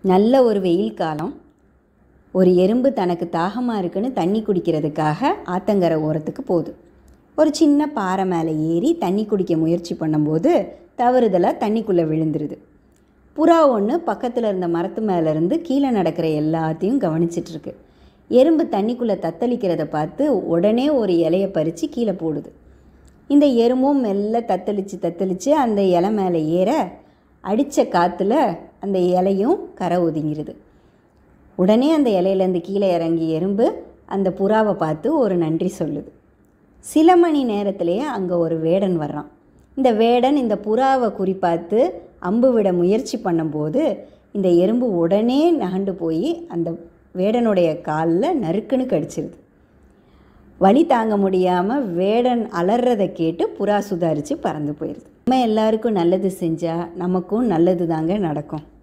நல்ல ஒரு வெயில் காலம் ஒரு எறும்பு தனக்கு தாகமாக இருக்குன்னு தண்ணி குடிக்கிறதுக்காக ஆத்தங்கரை ஓரத்துக்கு போகுது ஒரு சின்ன பாறை மேலே ஏறி தண்ணி குடிக்க முயற்சி பண்ணும்போது தவறுதலாக தண்ணிக்குள்ளே விழுந்துருது புறா ஒன்று பக்கத்தில் இருந்த மரத்து மேலே இருந்து கீழே நடக்கிற எல்லாத்தையும் கவனிச்சிட்ருக்கு எறும்பு தண்ணிக்குள்ளே தத்தளிக்கிறத பார்த்து உடனே ஒரு இலையை பறித்து கீழே போடுது இந்த எறும்பும் மெல்ல தத்தளித்து தத்தளித்து அந்த இலை மேலே ஏற அடித்த காற்றுல அந்த இலையும் கரை ஒதுங்கிருது உடனே அந்த இலையிலேருந்து கீழே இறங்கி எறும்பு அந்த புறாவை பார்த்து ஒரு நன்றி சொல்லுது சில மணி நேரத்திலேயே அங்கே ஒரு வேடன் வர்றான் இந்த வேடன் இந்த புறாவை குறிப்பாத்து அம்பு விட முயற்சி பண்ணும்போது இந்த எறும்பு உடனே நகண்டு போய் அந்த வேடனுடைய காலில் நறுக்குன்னு கடிச்சிருது வலி தாங்க முடியாமல் வேடன் அலறதை கேட்டு புறா சுதாரித்து பறந்து போயிடுது நம்ம எல்லாருக்கும் நல்லது செஞ்சால் நமக்கும் நல்லது தாங்க நடக்கும்